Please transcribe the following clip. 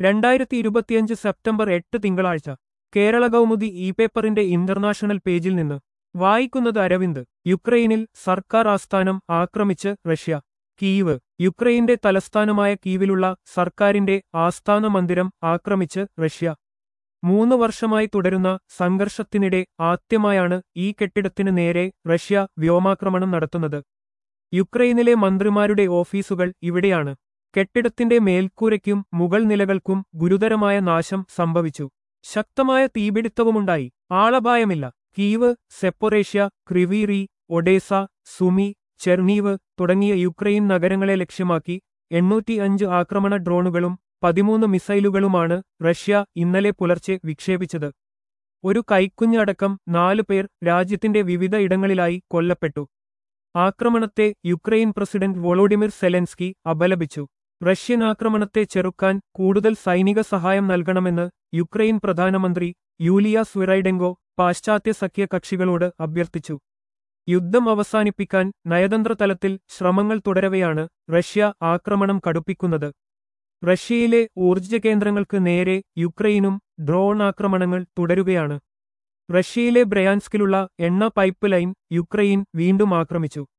രണ്ടായിരത്തി ഇരുപത്തിയഞ്ച് സെപ്റ്റംബർ എട്ട് തിങ്കളാഴ്ച കേരള കൗമുദി ഇ പേപ്പറിന്റെ ഇന്റർനാഷണൽ പേജിൽ നിന്ന് വായിക്കുന്നത് അരവിന്ദ് യുക്രൈനിൽ സർക്കാർ ആസ്ഥാനം ആക്രമിച്ച് റഷ്യ കീവ് യുക്രൈന്റെ തലസ്ഥാനമായ കീവിലുള്ള സർക്കാരിന്റെ ആസ്ഥാന മന്ദിരം ആക്രമിച്ച് റഷ്യ മൂന്ന് വർഷമായി തുടരുന്ന സംഘർഷത്തിനിടെ ആദ്യമായാണ് ഈ കെട്ടിടത്തിന് നേരെ റഷ്യ വ്യോമാക്രമണം നടത്തുന്നത് യുക്രൈനിലെ മന്ത്രിമാരുടെ ഓഫീസുകൾ ഇവിടെയാണ് കെട്ടിടത്തിന്റെ മേൽക്കൂരയ്ക്കും മുകൾ നിലകൾക്കും ഗുരുതരമായ നാശം സംഭവിച്ചു ശക്തമായ തീപിടുത്തവുമുണ്ടായി ആളപായമില്ല Kyiv Zaporizhzhia Kryvyi Rih Odesa Sumy Chernihiv തുടങ്ങിയ യുക്രൈൻ നഗരങ്ങളെ ലക്ഷ്യമാക്കി എണ്ണൂറ്റിയഞ്ച് ആക്രമണ ഡ്രോണുകളും പതിമൂന്ന് മിസൈലുകളുമാണ് റഷ്യ ഇന്നലെ പുലർച്ചെ വിക്ഷേപിച്ചത് ഒരു കൈക്കുഞ്ഞടക്കം നാലു പേർ രാജ്യത്തിന്റെ വിവിധ ഇടങ്ങളിലായി കൊല്ലപ്പെട്ടു ആക്രമണത്തെ യുക്രൈൻ പ്രസിഡന്റ് വൊളോഡിമിർ സെലൻസ്കി അപലപിച്ചു റഷ്യൻ ആക്രമണത്തെ ചെറുക്കാൻ കൂടുതൽ സൈനിക സഹായം നൽകണമെന്ന് യുക്രൈൻ പ്രധാനമന്ത്രി യൂലിയ സ്വിറൈഡെങ്കോ പാശ്ചാത്യ സഖ്യകക്ഷികളോട് അഭ്യർത്ഥിച്ചു യുദ്ധം അവസാനിപ്പിക്കാൻ നയതന്ത്ര തലത്തിൽ ശ്രമങ്ങൾ തുടരവെയാണ് റഷ്യ ആക്രമണം കടുപ്പിക്കുന്നത് റഷ്യയിലെ ഊർജ്ജ കേന്ദ്രങ്ങൾക്ക് നേരെ യുക്രൈനും ഡ്രോൺ ആക്രമണങ്ങൾ തുടരുകയാണ് റഷ്യയിലെ ബ്രയാൻസ്കിലുള്ള എണ്ണ പൈപ്പ് ലൈൻ യുക്രൈൻ വീണ്ടും ആക്രമിച്ചു